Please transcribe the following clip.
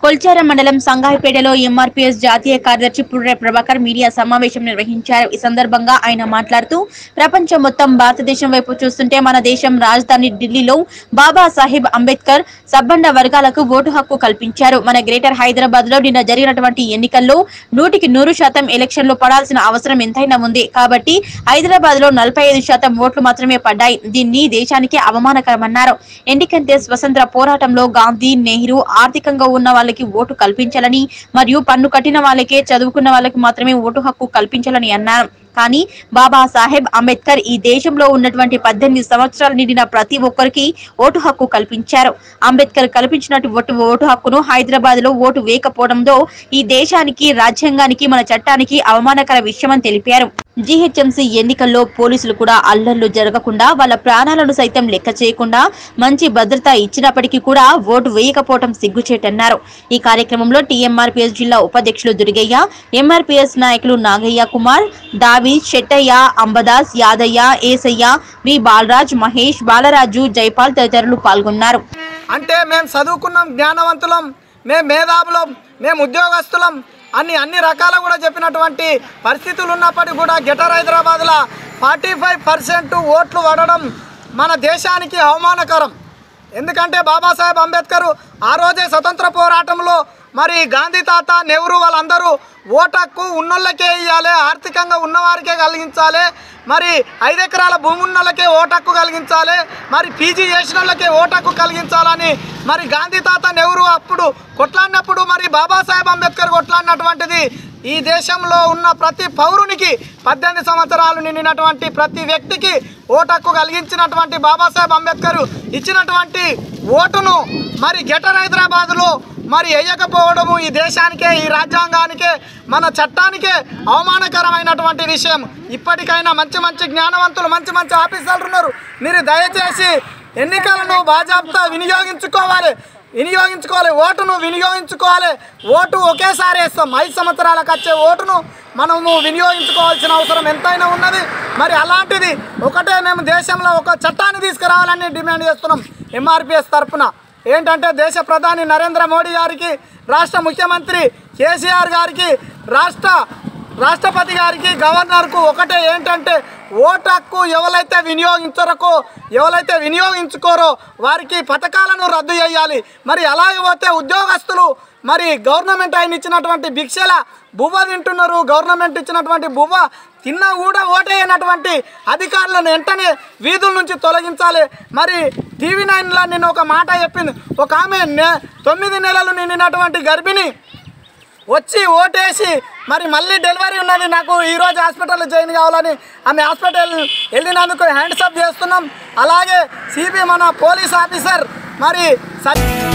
కొల్చారం మండలం సంగాయిపేటలో ఎంఆర్పీఎస్ జాతీయ కార్యదర్శి పుర్రె ప్రభాకర్ మీడియా సమావేశం నిర్వహించారు ఈ సందర్భంగా ఆయన మాట్లాడుతూ ప్రపంచం మొత్తం భారతదేశం వైపు చూస్తుంటే మన దేశం రాజధాని ఢిల్లీలో బాబా సాహెబ్ అంబేద్కర్ సబ్బండ వర్గాలకు ఓటు హక్కు కల్పించారు మన గ్రేటర్ హైదరాబాద్ లో నిన్న జరిగినటువంటి ఎన్నికల్లో నూటికి నూరు శాతం ఎలక్షన్లు పడాల్సిన అవసరం ఎంతైనా ఉంది కాబట్టి హైదరాబాద్ లో నలభై ఐదు శాతం ఓట్లు మాత్రమే పడ్డాయి దీన్ని దేశానికి అవమానకరమన్నారు ఎందుకంటే స్వతంత్ర పోరాటంలో గాంధీ నెహ్రూ ఆర్థికంగా ఉన్న వాళ్ళకి ఓటు కల్పించాలని మరియు పన్ను కట్టిన వాళ్ళకే చదువుకున్న వాళ్ళకి మాత్రమే ఓటు హక్కు కల్పించాలని అన్నారు కానీ బాబా సాహెబ్ అంబేద్కర్ ఈ దేశంలో ఉన్నటువంటి పద్దెనిమిది సంవత్సరాలు నిండిన ప్రతి ఒక్కరికి ఓటు హక్కు కల్పించారు అంబేద్కర్ కల్పించినట్టు ఓటు ఓటు హక్కును హైదరాబాద్ లో ఓటు వేయకపోవడంతో ఈ దేశానికి రాజ్యాంగానికి మన చట్టానికి అవమానకర విషయమని తెలిపారు జీహెచ్ఎంసీ ఎన్నికల్లో పోలీసులు కూడా అల్లర్లు జరగకుండా వాళ్ళ ప్రాణాలను సైతం లెక్క చేయకుండా మంచి భద్రత ఇచ్చినప్పటికీ కూడా ఓటు వేయకపోవడం సిగ్గుచేటన్నారు ఈ కార్యక్రమంలో టీఎంఆర్పీఎస్ జిల్లా ఉపాధ్యక్షులు దుర్గయ్య ఎంఆర్పీఎస్ నాయకులు నాగయ్య కుమార్ దావి శెట్టయ్య అంబదాస్ యాదయ్య ఏసయ్య వి బాలరాజ్ మహేష్ బాలరాజు జైపాల్ తదితరులు పాల్గొన్నారు అంటే మేము చదువుకున్నాం జ్ఞానవంతులం మేము మేధావులం మేము ఉద్యోగస్తులం అన్ని అన్ని రకాల కూడా చెప్పినటువంటి పరిస్థితులు ఉన్నప్పటికీ కూడా గెటర్ హైదరాబాద్లో ఫార్టీ ఫైవ్ పర్సెంట్ ఓట్లు పడడం మన దేశానికి అవమానకరం ఎందుకంటే బాబాసాహెబ్ అంబేద్కర్ ఆ రోజే స్వతంత్ర పోరాటంలో మరి గాంధీ తాత నెహ్రూ వాళ్ళందరూ ఓటక్కు ఉన్నోళ్ళకే ఇవ్వాలి ఆర్థికంగా ఉన్నవారికే కలిగించాలి మరి ఐదు ఎకరాల భూమి ఉన్నోళ్ళకే ఓటక్కు కలిగించాలి మరి పీజీ చేసిన వాళ్ళకే ఓటక్కు కలిగించాలని మరి గాంధీ తాత నెహ్రూ అప్పుడు కొట్లాడినప్పుడు మరి బాబాసాహెబ్ అంబేద్కర్ కొట్లాడినటువంటిది ఈ దేశంలో ఉన్న ప్రతి పౌరునికి పద్దెనిమిది సంవత్సరాలు నిండినటువంటి ప్రతి వ్యక్తికి ఓటక్కు కలిగించినటువంటి బాబాసాహెబ్ అంబేద్కర్ ఇచ్చినటువంటి ఓటును మరి గెటర్ హైదరాబాద్లో మరి వేయకపోవడము ఈ దేశానికే ఈ రాజ్యాంగానికే మన చట్టానికే అవమానకరమైనటువంటి విషయం ఇప్పటికైనా మంచి మంచి జ్ఞానవంతులు మంచి మంచి ఆఫీసర్లు ఉన్నారు మీరు దయచేసి ఎన్నికలను బాజాబ్తా వినియోగించుకోవాలి వినియోగించుకోవాలి ఓటును వినియోగించుకోవాలి ఓటు ఒకేసారి వేస్తాం ఐదు సంవత్సరాలకు వచ్చే ఓటును మనము వినియోగించుకోవాల్సిన అవసరం ఎంతైనా ఉన్నది మరి అలాంటిది ఒకటే మేము దేశంలో ఒక చట్టాన్ని తీసుకురావాలని డిమాండ్ చేస్తున్నాం ఎంఆర్పిఎస్ తరఫున ఏంటంటే దేశ ప్రధాని నరేంద్ర మోడీ గారికి రాష్ట్ర ముఖ్యమంత్రి కేసీఆర్ గారికి రాష్ట్ర రాష్ట్రపతి గారికి గవర్నర్కు ఒకటే ఏంటంటే ఓటు హక్కు ఎవరైతే వినియోగించరకో ఎవరైతే వినియోగించుకోరో వారికి పథకాలను రద్దు చేయాలి మరి అలాగే పోతే ఉద్యోగస్తులు మరి గవర్నమెంట్ ఆయన ఇచ్చినటువంటి భిక్షల బువ్వ తింటున్నారు గవర్నమెంట్ ఇచ్చినటువంటి బువ్వ తిన్నా కూడా ఓటేయనటువంటి అధికారులను వెంటనే వీధుల నుంచి తొలగించాలి మరి టీవీ నైన్లో నేను ఒక మాట చెప్పింది ఒక ఆమె నె- తొమ్మిది నెలలు నిండినటువంటి గర్భిణి వచ్చి ఓటేసి మరి మళ్ళీ డెలివరీ ఉన్నది నాకు ఈరోజు హాస్పిటల్లో జాయిన్ కావాలని ఆమె హాస్పిటల్ వెళ్ళినందుకు హ్యాండ్స్ అప్ చేస్తున్నాం అలాగే సిబి మన పోలీస్ ఆఫీసర్ మరి స-